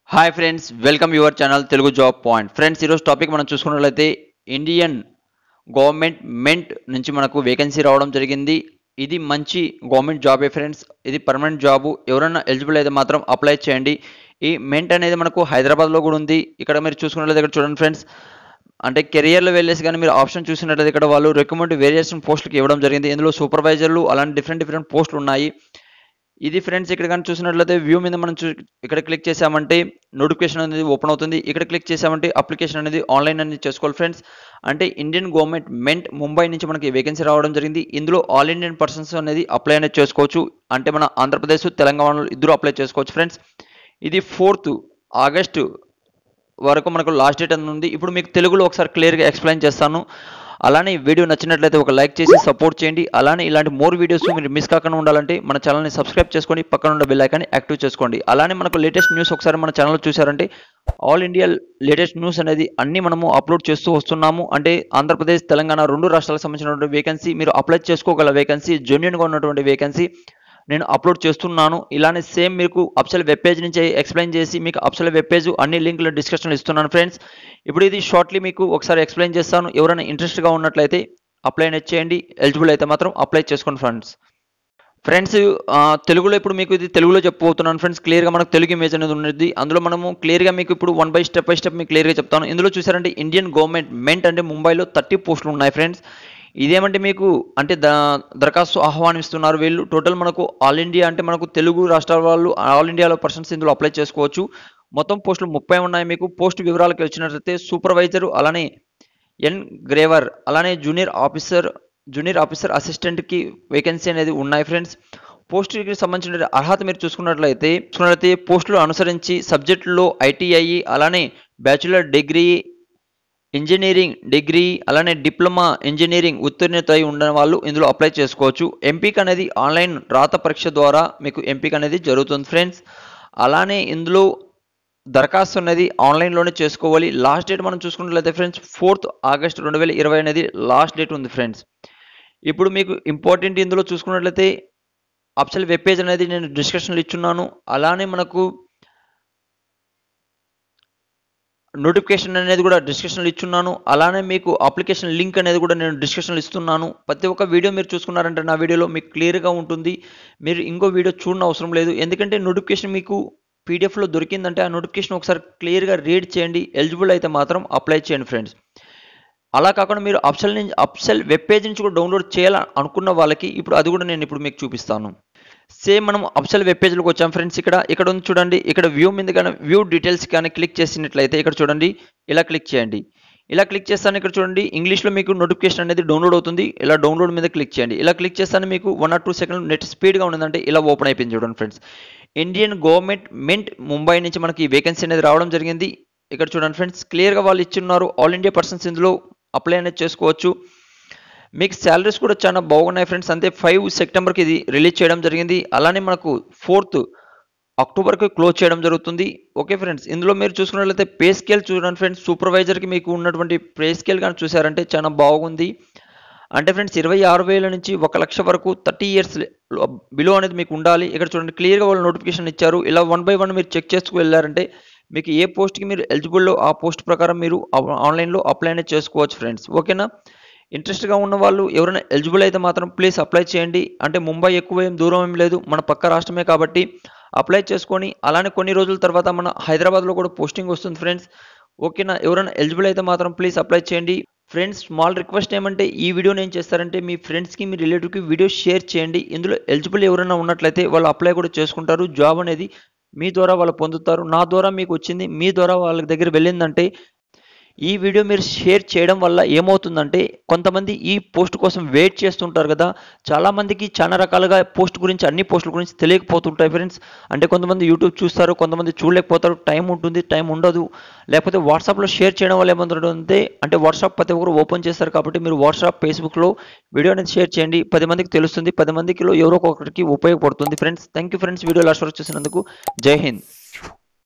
hi friends welcome your channel Telugu job point friends ఈరోజు topic మనం చూసుకున్నట్లయితే ఇండియన్ గవర్నమెంట్ మెంట్ నుంచి మనకు వేకెన్సీ రావడం జరిగింది ఇది మంచి గవర్నమెంట్ జాబే ఫ్రెండ్స్ ఇది పర్మనెంట్ జాబు ఎవరైనా ఎలిజిబుల్ అయితే మాత్రం అప్లై చేయండి ఈ మెంట్ అనేది మనకు హైదరాబాద్లో కూడా ఉంది ఇక్కడ మీరు చూసుకున్నట్లయితే ఇక్కడ చూడండి ఫ్రెండ్స్ అంటే కెరియర్లో వెళ్ళేసి కానీ మీరు ఆప్షన్ చూసినట్లయితే ఇక్కడ వాళ్ళు రికమెండ్ వేరియేషన్ పోస్టులకు ఇవ్వడం జరిగింది ఇందులో సూపర్వైజర్లు అలాంటి డిఫరెంట్ డిఫరెంట్ పోస్టులు ఉన్నాయి ఇది ఫ్రెండ్స్ ఇక్కడ కానీ చూసినట్లయితే వ్యూ మీద మనం చూ ఇక్కడ క్లిక్ చేసామంటే నోటిఫికేషన్ అనేది ఓపెన్ అవుతుంది ఇక్కడ క్లిక్ చేసామంటే అప్లికేషన్ అనేది ఆన్లైన్ అనేది చేసుకోవాలి ఫ్రెండ్స్ అంటే ఇండియన్ గవర్నమెంట్ మెంట్ ముంబై నుంచి మనకి వేకెన్సీ రావడం జరిగింది ఇందులో ఆల్ ఇండియన్ పర్సన్స్ అనేది అప్లై అనేది చేసుకోవచ్చు అంటే మన ఆంధ్రప్రదేశ్ తెలంగాణలో ఇద్దరు అప్లై చేసుకోవచ్చు ఫ్రెండ్స్ ఇది ఫోర్త్ ఆగస్టు వరకు మనకు లాస్ట్ డేట్ అని ఉంది ఇప్పుడు మీకు తెలుగులో ఒకసారి క్లియర్గా ఎక్స్ప్లెయిన్ చేస్తాను అలానే ఈ వీడియో నచ్చినట్లయితే ఒక లైక్ చేసి సపోర్ట్ చేయండి అలానే ఇలాంటి మోర్ వీడియోస్ మీరు మిస్ కాకుండా ఉండాలంటే మన ఛానల్ని సబ్స్క్రైబ్ చేసుకొని పక్కన ఉన్న బెల్ ఐకాన్ని యాక్టివ్ చేసుకోండి అలానే మనకు లేటెస్ట్ న్యూస్ ఒకసారి మన ఛానల్ చూసారంటే ఆల్ ఇండియా లేటెస్ట్ న్యూస్ అనేది అన్ని మనము అప్లోడ్ చేస్తూ వస్తున్నాము అంటే ఆంధ్రప్రదేశ్ తెలంగాణ రెండు రాష్ట్రాలకు సంబంధించినటువంటి వేకెన్సీ మీరు అప్లై చేసుకోగల వేకెన్సీ జెన్యున్గా ఉన్నటువంటి వేకెన్సీ నేను అప్లోడ్ చేస్తున్నాను ఇలానే సేమ్ మీకు అప్సల్ వెబ్ పేజ్ నుంచి ఎక్స్ప్లెయిన్ చేసి మీకు అప్సల్ వెబ్ పేజ్ అన్ని లింకులు డిస్క్రిప్షన్లో ఇస్తున్నాను ఫ్రెండ్స్ ఇప్పుడు ఇది షార్ట్లీ మీకు ఒకసారి ఎక్స్ప్లెయిన్ చేస్తాను ఎవరైనా ఇంట్రెస్ట్గా ఉన్నట్లయితే అప్లై అనేది చేయండి ఎలిజిబుల్ అయితే మాత్రం అప్లై చేసుకోండి ఫ్రెండ్స్ ఫ్రెండ్స్ తెలుగులో ఇప్పుడు మీకు ఇది తెలుగులో చెప్పబోతున్నాను ఫ్రెండ్స్ క్లియర్గా మనకు తెలుగు ఇమేజ్ అనేది ఉన్నది అందులో మనము క్లియర్గా మీకు ఇప్పుడు one by step by step మీకు క్లియర్గా చెప్తాను ఇందులో చూసారంటే ఇండియన్ గవర్నమెంట్ మెంట్ అంటే ముంబైలో థర్టీ పోస్టులు ఉన్నాయి ఫ్రెండ్స్ ఇదేమంటే మీకు అంటే ద దరఖాస్తు ఆహ్వానిస్తున్నారు వీళ్ళు టోటల్ మనకు ఆల్ ఇండియా అంటే మనకు తెలుగు రాష్ట్రాల వాళ్ళు ఆల్ ఇండియాలో పర్సన్స్ ఇందులో అప్లై చేసుకోవచ్చు మొత్తం పోస్టులు ముప్పై ఉన్నాయి మీకు పోస్ట్ వివరాలకు వచ్చినట్లయితే సూపర్వైజర్ అలానే ఎన్ గ్రేవర్ అలానే జూనియర్ ఆఫీసర్ జూనియర్ ఆఫీసర్ అసిస్టెంట్కి వేకెన్సీ అనేది ఉన్నాయి ఫ్రెండ్స్ పోస్టుకి సంబంధించిన అర్హత మీరు చూసుకున్నట్లయితే చూసుకున్నట్లయితే పోస్టులు అనుసరించి సబ్జెక్టులో ఐటీఐ అలానే బ్యాచులర్ డిగ్రీ ఇంజనీరింగ్ డిగ్రీ అలానే డిప్లొమా ఇంజనీరింగ్ ఉత్తీర్ణత అయి ఉన్న వాళ్ళు ఇందులో అప్లై చేసుకోవచ్చు ఎంపిక అనేది ఆన్లైన్ రాత పరీక్ష ద్వారా మీకు ఎంపిక అనేది జరుగుతుంది ఫ్రెండ్స్ అలానే ఇందులో దరఖాస్తు అనేది ఆన్లైన్లోనే చేసుకోవాలి లాస్ట్ డేట్ మనం చూసుకున్నట్లయితే ఫ్రెండ్స్ ఫోర్త్ ఆగస్ట్ రెండు వేల ఇరవై అనేది లాస్ట్ డేట్ ఉంది ఫ్రెండ్స్ ఇప్పుడు మీకు ఇంపార్టెంట్ ఇందులో చూసుకున్నట్లయితే అప్సల్ వెబ్ పేజ్ అనేది నేను డిస్క్రిప్షన్లో ఇచ్చున్నాను అలానే మనకు నోటిఫికేషన్ అనేది కూడా డిస్క్రిప్షన్లో ఇచ్చున్నాను అలానే మీకు అప్లికేషన్ లింక్ అనేది కూడా నేను డిస్క్రిప్షన్లో ఇస్తున్నాను ప్రతి ఒక్క వీడియో మీరు చూసుకున్నారంటే నా వీడియోలో మీకు క్లియర్గా ఉంటుంది మీరు ఇంకో వీడియో చూడని అవసరం లేదు ఎందుకంటే నోటిఫికేషన్ మీకు పీడిఎఫ్లో దొరికిందంటే ఆ నోటిఫికేషన్ ఒకసారి క్లియర్గా రీడ్ చేయండి ఎలిజిబుల్ అయితే మాత్రం అప్లై చేయండి ఫ్రెండ్స్ అలా కాకుండా మీరు అప్సెల్ నుంచి అప్సెల్ వెబ్ పేజ్ నుంచి కూడా డౌన్లోడ్ చేయాలని అనుకున్న వాళ్ళకి ఇప్పుడు అది కూడా నేను ఇప్పుడు మీకు చూపిస్తాను సేమ్ మనం అప్సెల్ వెబ్ పేజ్లోకి వచ్చాం ఫ్రెండ్స్ ఇక్కడ ఇక్కడ ఉంది చూడండి ఇక్కడ వ్యూ మీద కానీ వ్యూ డీటెయిల్స్ కానీ క్లిక్ చేసినట్లయితే ఇక్కడ చూడండి ఇలా క్లిక్ చేయండి ఇలా క్లిక్ చేస్తాను ఇక్కడ చూడండి ఇంగ్లీష్లో మీకు నోటిఫికేషన్ అనేది డౌన్లోడ్ అవుతుంది ఇలా డౌన్లోడ్ మీద క్లిక్ చేయండి ఇలా క్లిక్ చేస్తాను మీకు one or two second net స్పీడ్గా ఉందంటే ఇలా ఓపెన్ అయిపోయింది చూడండి ఫ్రెండ్స్ ఇండియన్ గవర్నమెంట్ మెంట్ ముంబై నుంచి మనకి వేకెన్సీ అనేది రావడం జరిగింది ఇక్కడ చూడండి ఫ్రెండ్స్ క్లియర్గా వాళ్ళు ఇచ్చున్నారు ఆల్ ఇండియా పర్సన్స్ ఇందులో అప్లై అనేది చేసుకోవచ్చు మీకు శాలరీస్ కూడా చాలా బాగున్నాయి ఫ్రెండ్స్ అంతే ఫైవ్ సెప్టెంబర్కి ఇది రిలీజ్ చేయడం జరిగింది అలానే మనకు ఫోర్త్ అక్టోబర్కి క్లోజ్ చేయడం జరుగుతుంది ఓకే ఫ్రెండ్స్ ఇందులో మీరు చూసుకున్నట్లయితే పే స్కేల్ చూడండి ఫ్రెండ్స్ సూపర్వైజర్కి మీకు ఉన్నటువంటి పే స్కేల్ కానీ చూసారంటే చాలా బాగుంది అంటే ఫ్రెండ్స్ ఇరవై ఆరు వేల నుంచి ఒక లక్ష వరకు థర్టీ ఇయర్స్ బిలో అనేది మీకు ఉండాలి ఇక్కడ చూడండి క్లియర్గా వాళ్ళు నోటిఫికేషన్ ఇచ్చారు ఇలా వన్ బై వన్ మీరు చెక్ చేసుకు వెళ్ళారంటే మీకు ఏ పోస్ట్కి మీరు ఎలిజిబుల్లో ఆ పోస్ట్ ప్రకారం మీరు ఆన్లైన్లో అప్లై అనేది చేసుకోవచ్చు ఫ్రెండ్స్ ఓకేనా ఇంట్రెస్ట్గా ఉన్న వాళ్ళు ఎవరైనా ఎలిజిబుల్ అయితే మాత్రం ప్లీజ్ అప్లై చేయండి అంటే ముంబై ఎక్కువ ఏం దూరం ఏం లేదు మన పక్క రాష్ట్రమే కాబట్టి అప్లై చేసుకొని అలానే కొన్ని రోజుల తర్వాత మన హైదరాబాద్లో కూడా పోస్టింగ్ వస్తుంది ఫ్రెండ్స్ ఓకేనా ఎవరైనా ఎలిజిబుల్ అయితే మాత్రం ప్లీజ్ అప్లై చేయండి ఫ్రెండ్స్ స్మాల్ రిక్వెస్ట్ ఏమంటే ఈ వీడియోని ఏం చేస్తారంటే మీ ఫ్రెండ్స్కి మీ రిలేటివ్కి వీడియో షేర్ చేయండి ఇందులో ఎలిజిబుల్ ఎవరైనా ఉన్నట్లయితే వాళ్ళు అప్లై కూడా చేసుకుంటారు జాబ్ అనేది మీ ద్వారా వాళ్ళు పొందుతారు నా ద్వారా మీకు వచ్చింది మీ ద్వారా వాళ్ళ దగ్గర వెళ్ళిందంటే ఈ వీడియో మీరు షేర్ చేయడం వల్ల ఏమవుతుందంటే కొంతమంది ఈ పోస్ట్ కోసం వెయిట్ చేస్తుంటారు కదా చాలామందికి చాలా రకాలుగా పోస్ట్ గురించి అన్ని పోస్టుల గురించి తెలియకపోతుంటాయి ఫ్రెండ్స్ అంటే కొంతమంది యూట్యూబ్ చూస్తారు కొంతమంది చూడలేకపోతారు టైం ఉంటుంది టైం ఉండదు లేకపోతే వాట్సాప్లో షేర్ చేయడం వల్ల ఏమంటుందంటే అంటే వాట్సాప్ ప్రతి ఒక్కరు ఓపెన్ చేస్తారు కాబట్టి మీరు వాట్సాప్ ఫేస్బుక్లో వీడియో అనేది షేర్ చేయండి పది మందికి తెలుస్తుంది పది మందికిలో ఎవరో ఒకరికి ఉపయోగపడుతుంది friends thank you friends video last వరకు చూసినందుకు జై హింద్